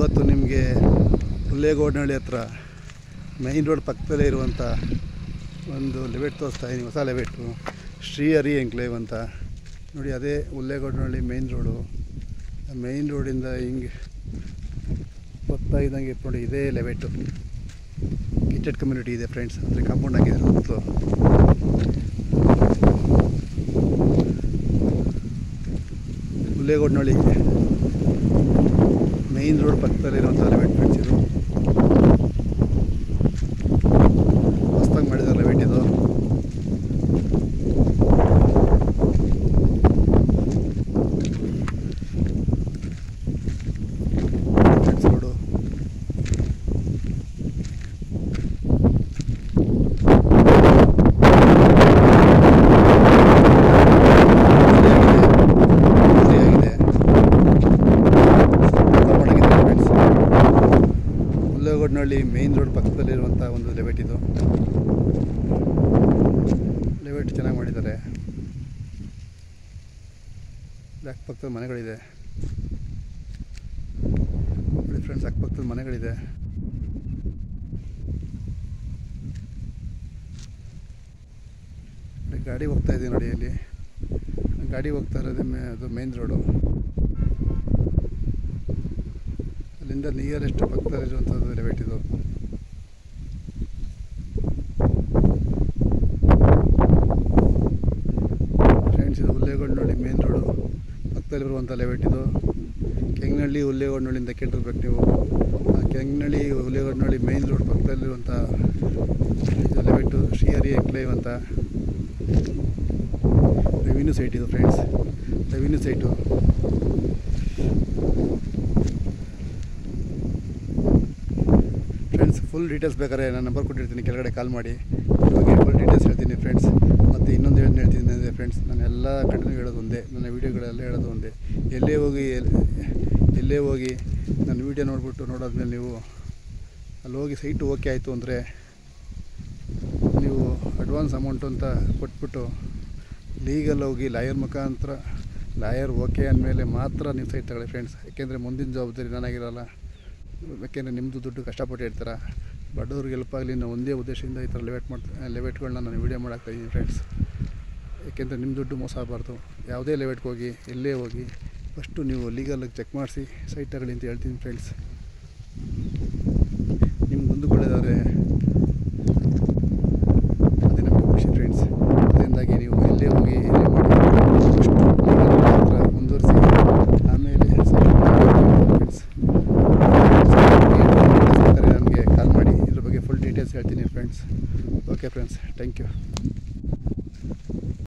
ಇವತ್ತು ನಿಮಗೆ ಹುಲ್ಲೇಗೋಡ್ನಹಳ್ಳಿ ಹತ್ರ ಮೈನ್ ರೋಡ್ ಪಕ್ಕದಲ್ಲೇ ಇರುವಂಥ ಒಂದು ಲೆವೆಟ್ ತೋರಿಸ್ತಾ ಇದ್ದೀನಿ ಹೊಸ ಲೆವೆಟ್ಟು ಶ್ರೀಹರಿ ಎಂಕ್ಲೇವ್ ಅಂತ ನೋಡಿ ಅದೇ ಹುಲ್ಲೇಗೋಡ್ನಹಳ್ಳಿ ಮೈನ್ ರೋಡು ಮೈನ್ ರೋಡಿಂದ ಹಿಂಗೆ ಬರ್ತಾ ಇದ್ದಂಗೆ ನೋಡಿ ಇದೇ ಲೆವೆಟ್ಟು ಕಿಟೆಡ್ ಕಮ್ಯುನಿಟಿ ಇದೆ ಫ್ರೆಂಡ್ಸ್ ಅಂದರೆ ಕಾಂಪೌಂಡ್ ಹಾಕಿದ್ದಾರೆ ಸುತ್ತಲೂ ಹುಲ್ಲೇಗೋಡ್ನಹಳ್ಳಿ ಮೈನ್ ರೋಡ್ ಪಕ್ಕದಲ್ಲಿರುವಂಥ ಲೆವೆಟ್ ಫ್ರೆಂಡ್ಸ್ ಇದು ಹೊಸ್ದಾಗಿ ಮಾಡಿದ್ದಾರೆ ಲೆವೆಟ್ ಇದು ಫ್ರೆಂಡ್ಸ್ ರೋಡು ಆಗಿದೆ ಫ್ರೆಂಡ್ಸ್ ಹುಲ್ಲಗೋಡ್ನಹಳ್ಳಿ ಮೇನ್ ರೋಡ್ ಪಕ್ಕದಲ್ಲಿರುವಂಥ ಒಂದು ಲೆವೆಟ್ ಇದು ಲೆವೆಟ್ ಚೆನ್ನಾಗಿ ಮಾಡಿದ್ದಾರೆ ಇಲ್ಲಿ ಅಕ್ಕಪಕ್ಕದ ಮನೆಗಳಿದೆ ನೋಡಿ ಫ್ರೆಂಡ್ಸ್ ಅಕ್ಕಪಕ್ಕದ ಮನೆಗಳಿದೆ ಇಲ್ಲಿ ಗಾಡಿ ಹೋಗ್ತಾ ಇದೆ ನೋಡಿ ಇಲ್ಲಿ ಗಾಡಿ ಹೋಗ್ತಾ ಇರೋದೇ ಮೇ ಅದು ಮೇನ್ ರೋಡು ಅಲ್ಲಿಂದ ನಿಯರೆಸ್ಟ್ ಪಕ್ಕದಲ್ಲಿರುವಂಥದ್ದು ಲೆವೆಟ್ ಇದು ಫ್ರೆಂಡ್ಸ್ ಇದು ಹುಲ್ಲೇಗೋಡ್ನಹಳ್ಳಿ ಮೇನ್ ರೋಡು ಪಕ್ಕದಲ್ಲಿರುವಂಥ ಲೆವೆಟ್ ಇದು ಕೆಂಗನಹಳ್ಳಿ ಹುಲ್ಲೇಗೋಡ್ನಹಳ್ಳಿಯಿಂದ ಕೇಳಿರ್ಬೇಕು ನೀವು ಆ ಕೆಂಗನಹಳ್ಳಿ ಹುಲ್ಲೇಗೋಡ್ನಹಳ್ಳಿ ಮೇನ್ ರೋಡ್ ಪಕ್ಕದಲ್ಲಿರುವಂಥ ಇದು ಲೆವೆಟ್ಟು ಶ್ರೀಹರಿ ಎಂಕ್ಲೇವ್ ಅಂತ ರೆವಿನ್ಯೂ ಸೈಟ್ ಇದು friends revenue site friends full details ಬೇಕಾದ್ರೆ ನಾನು ನಂಬರ್ ಕೊಟ್ಟಿರ್ತೀನಿ ಕೆಳಗಡೆ ಕಾಲ್ ಮಾಡಿ ಇದ್ರ ಬಗ್ಗೆ ಫುಲ್ ಡೀಟೇಲ್ಸ್ ಹೇಳ್ತೀನಿ ಫ್ರೆಂಡ್ಸ್ ಮತ್ತು ಇನ್ನೊಂದು ಏನು ಹೇಳ್ತೀನಿ ಅಂದರೆ ಫ್ರೆಂಡ್ಸ್ ನಾನು ಎಲ್ಲ ಕಡೆನೂ ಹೇಳೋದು ಒಂದೇ ನನ್ನ ವೀಡಿಯೋಗಳೆಲ್ಲ ಹೇಳೋದು ಒಂದೇ ಎಲ್ಲೇ ಹೋಗಿ ಎಲ್- ಎಲ್ಲೇ ಹೋಗಿ ನನ್ನ ವೀಡಿಯೋ ನೋಡಿಬಿಟ್ಟು ನೋಡಾದ್ಮೇಲೆ ನೀವು ಅಲ್ಲಿ ಹೋಗಿ ಸೈಟು ಓಕೆ ಆಯಿತು ಅಂದರೆ ನೀವು ಅಡ್ವಾನ್ಸ್ ಅಮೌಂಟು ಅಂತ ಕೊಟ್ಬಿಟ್ಟು ಲೀಗಲ್ ಹೋಗಿ ಲಾಯರ್ ಮುಖಾಂತರ ಲಾಯರ್ ಓಕೆ ಅಂದಮೇಲೆ ಮಾತ್ರ ನೀವು ಸೈಟ್ ತಗೊಳ್ಳಿ ಫ್ರೆಂಡ್ಸ್ ಯಾಕೆಂದರೆ ಮುಂದಿನ ಜವಾಬ್ದಾರಿ ನನಗಿರಲ್ಲ ಯಾಕೆಂದರೆ ನಿಮ್ಮದು ದುಡ್ಡು ಕಷ್ಟಪಟ್ಟು ಇರ್ತೀರ ಬಡವ್ರಿಗೆ ಹೆಲ್ಪ್ ಆಗಲಿ ಅನ್ನೋ ಒಂದೇ ಉದ್ದೇಶದಿಂದ ಈ ಥರ ಲೆವೆಟ್ ಮಾಡ್ತಾ ಲೆವೆಟ್ಗಳನ್ನ ನಾನು ವೀಡಿಯೋ ಮಾಡಾಕ್ತಾಯಿದ್ದೀನಿ ಫ್ರೆಂಡ್ಸ್ ಯಾಕೆಂದರೆ ನಿಮ್ಮ ದುಡ್ಡು ಮೋಸ ಆಗಬಾರ್ದು ಯಾವುದೇ ಲೆವೆಟ್ಗೆ ಹೋಗಿ ಎಲ್ಲೇ ಹೋಗಿ ಫಸ್ಟು ನೀವು ಲೀಗಲಾಗಿ ಚೆಕ್ ಮಾಡಿಸಿ ಸೈಟ್ ತಗೊಳ್ಳಿ ಅಂತ ಹೇಳ್ತೀನಿ ಫ್ರೆಂಡ್ಸ್ ನಿಮ್ಗೆ ಮುಂದಕ್ಕೆ ಒಳ್ಳೆಯದಾದರೆ ಅದೇ ನಮಗೆ ಖುಷಿ ಫ್ರೆಂಡ್ಸ್ ಅದರಿಂದಾಗಿ ನೀವು ಎಲ್ಲೇ ಹೋಗಿ ಎಲ್ಲೇ ಮಾಡಿ ಫಸ್ಟು legal ಮಾತ್ರ ಮುಂದುವರಿಸಿ ಆಮೇಲೆ ಫ್ರೆಂಡ್ಸ್ ನನಗೆ ಕಾಲ್ ಮಾಡಿ ಇದ್ರ ಬಗ್ಗೆ ಫುಲ್ ಡೀಟೇಲ್ಸ್ ಹೇಳ್ತೀನಿ friends okay friends thank you